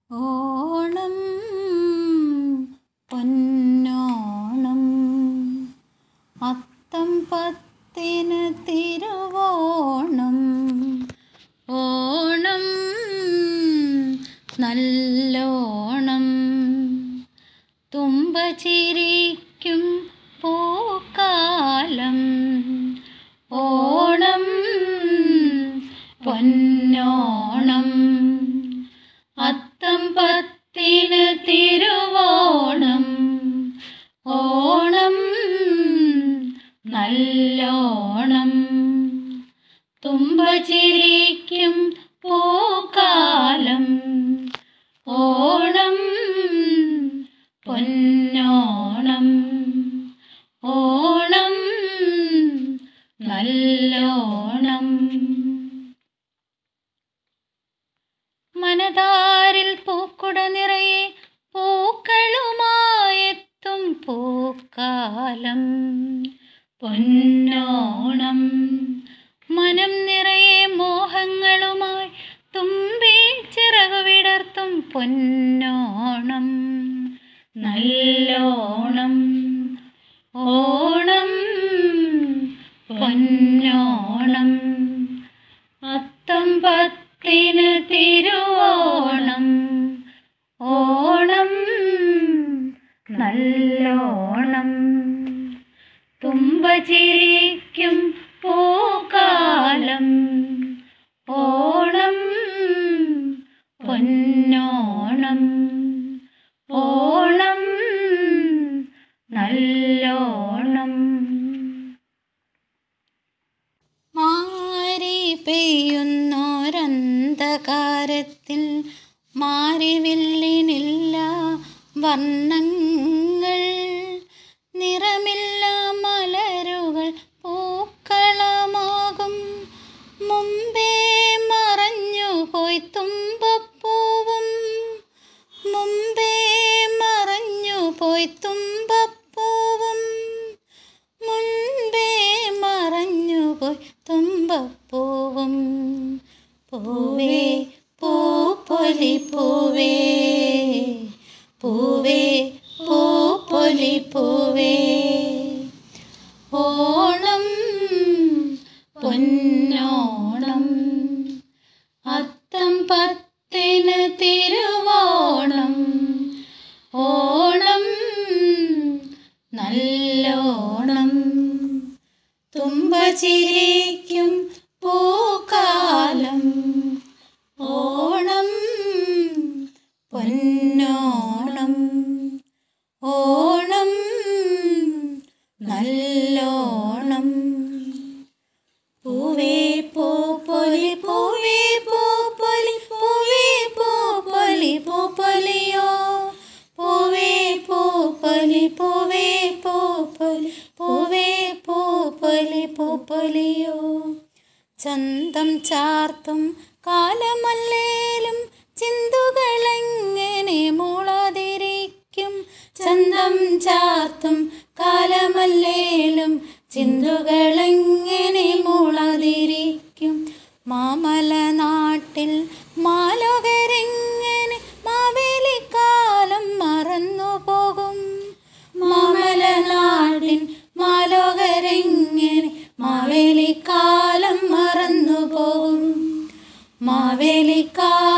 ഓണം പൊന്നോണം അത്തം പത്തിന് തിരുവോണം ഓണം നല്ലോണം തുമ്പ ചിരിക്കും പൂക്കാലം ഓണം പൊന്നോണം അത്തം പത്തിന് തിരുവോണം ഓണം നല്ലോണം തുമ്പ ചിരിക്കും പൂക്കാലം ഓണം പൊന്നോണം ഓണം നല്ലോണം മനതാരിൽ പൂക്കുട നിറയെ പൂക്കളുമായെത്തും പൂക്കാലം പൊന്നോണം മനം നിറയെ മോഹങ്ങളുമായി തുമ്പി ചിറകു വിടർത്തും പൊന്നോണം നല്ലോണം ഓണം പൊന്നോണം അത്തം പത്തിന് തിരുവോണം ഓണം നല്ലോണം തുമ്പ ചിരിക്കും പൂക്കാലം ഓണം പൊന്നോണം ഓണം നല്ലോണം മാരി പെയ്യുന്നോരന്ധകാരത്തിൽ മാരിവില്ലിനില്ല വർണ്ണങ്ങൾ നിറമില്ല മലരുകൾ പൂക്കളമാകും മുമ്പേ മറഞ്ഞു പോയി തുമ്പപ്പൂവും മുമ്പേ മറഞ്ഞു പോയി തുമ്പപ്പൂവും മുൻപേ മറഞ്ഞു പോയി തുമ്പപ്പൂവും പൂവേ പൂപ്പൊലി പൂവേ പൂവേ പൂപ്പൊലി പൂവേ ഓണം പൊന്നോണം അത്തം പത്തിന് തിരുവോണം ഓണം നല്ലോണം തുമ്പ ചിരിക്കും പൂക്കാലം ഓണം പൊന്നോണം ഓണം നല്ലോണം പൂവേ പൂപ്പൊലി പൂവേ പൂപ്പൊലി പൂവേ പൂപ്പൊലി പൂപ്പൊലിയോ പൂവേ പൂപ്പൊലി പൂവേ പൂപ്പൊലി പൂവേ പൂപ്പൊലി പൂപ്പൊലിയോ ചന്തം ചാർത്തും കാലമല്ലേലും ചിന്തുകളെങ്ങനെ മൂളാതിരിക്കും ചന്തം ചാർത്തും കാലമല്ലേലും ചിന്തുകളെങ്ങനെ മൂളാതിരിക്കും മാമല നാട്ടിൽ മാലോകരെങ്ങനെ മാവേലിക്കാലം മറന്നു പോകും മാമല നാടിൻ മാലോകരെങ്ങനെ മാവേലിക്കാലം മറന്നു പോകും മാവേലിക്കാലം